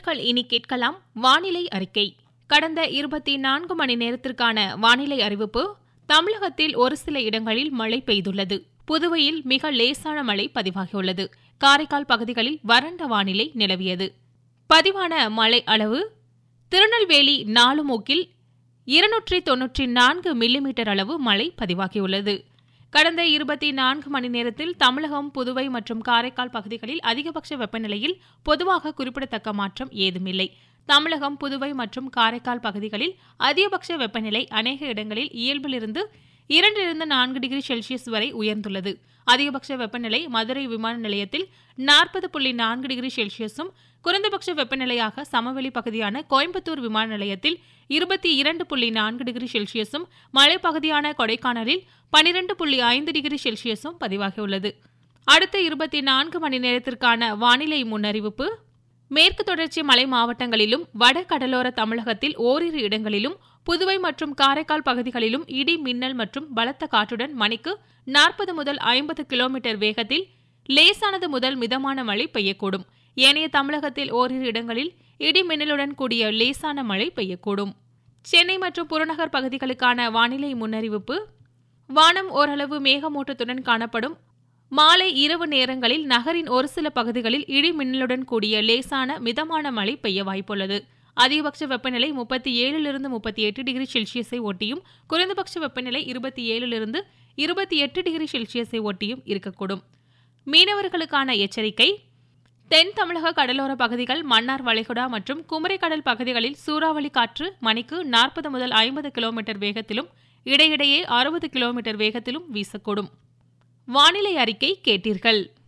நேர்கள் இனி கேட்கலாம் வானிலை அறிக்கை கடந்த இருபத்தி நான்கு மணி நேரத்திற்கான வானிலை அறிவிப்பு தமிழகத்தில் ஒரு சில இடங்களில் மழை பெய்துள்ளது புதுவையில் மிக லேசான மழை பதிவாகியுள்ளது காரைக்கால் பகுதிகளில் வறண்ட வானிலை நிலவியது பதிவான மழை அளவு திருநெல்வேலி நாலுமூக்கில் இருநூற்றி தொன்னூற்றி நான்கு மில்லிமீட்டர் அளவு மழை பதிவாகியுள்ளது கடந்த இருபத்தி நான்கு மணி நேரத்தில் தமிழகம் புதுவை மற்றும் காரைக்கால் பகுதிகளில் அதிகபட்ச வெப்பநிலையில் பொதுவாக குறிப்பிடத்தக்க மாற்றம் ஏதுமில்லை தமிழகம் புதுவை மற்றும் காரைக்கால் பகுதிகளில் அதிகபட்ச வெப்பநிலை அநேக இடங்களில் இயல்பிலிருந்து இரண்டிலிருந்து நான்கு டிகிரி செல்சியஸ் வரை உயர்ந்துள்ளது அதிகபட்ச வெப்பநிலை மதுரை விமான நிலையத்தில் நாற்பது புள்ளி நான்கு டிகிரி செல்சியஸும் குறைந்தபட்ச வெப்பநிலையாக சமவெளி பகுதியான கோயம்புத்தூர் விமான நிலையத்தில் இருபத்தி இரண்டு புள்ளி நான்கு டிகிரி செல்சியஸும் மலைப்பகுதியான கொடைக்கானலில் பனிரெண்டு புள்ளி ஐந்து டிகிரி செல்சியஸும் பதிவாகியுள்ளது அடுத்த இருபத்தி நான்கு மணி நேரத்திற்கான வானிலை முன்னறிவிப்பு மேற்கு தொடர்ச்சி மலை மாவட்டங்களிலும் வட கடலோர தமிழகத்தில் ஓரிரு இடங்களிலும் புதுவை மற்றும் காரைக்கால் பகுதிகளிலும் இடி மின்னல் மற்றும் பலத்த காற்றுடன் மணிக்கு நாற்பது முதல் ஐம்பது கிலோமீட்டர் வேகத்தில் லேசானது முதல் மிதமான மழை பெய்யக்கூடும் ஏனைய தமிழகத்தில் ஓரிரு இடங்களில் இடி மின்னலுடன் கூடிய லேசான மழை பெய்யக்கூடும் சென்னை மற்றும் புறநகர் பகுதிகளுக்கான வானிலை முன்னறிவிப்பு வானம் ஓரளவு மேகமூட்டத்துடன் காணப்படும் மாலை இரவு நேரங்களில் நகரின் ஒரு சில பகுதிகளில் இடி மின்னலுடன் கூடிய லேசான மிதமான மழை பெய்ய வாய்ப்புள்ளது அதிகபட்ச வெப்பநிலை முப்பத்தி ஏழிலிருந்து முப்பத்தி எட்டு டிகிரி செல்சியஸை ஒட்டியும் குறைந்தபட்ச வெப்பநிலை இருபத்தி ஏழிலிருந்து இருபத்தி எட்டு டிகிரி செல்சியஸை ஒட்டியும் இருக்கக்கூடும் மீனவர்களுக்கான எச்சரிக்கை தென் தமிழக கடலோர பகுதிகள் மன்னார் வளைகுடா மற்றும் குமரிக்கடல் பகுதிகளில் சூறாவளி காற்று மணிக்கு நாற்பது முதல் ஐம்பது கிலோமீட்டர் வேகத்திலும் இடையிடையே அறுபது கிலோமீட்டர் வேகத்திலும் வீசக்கூடும் வானிலை அறிக்கை கேட்டீர்கள்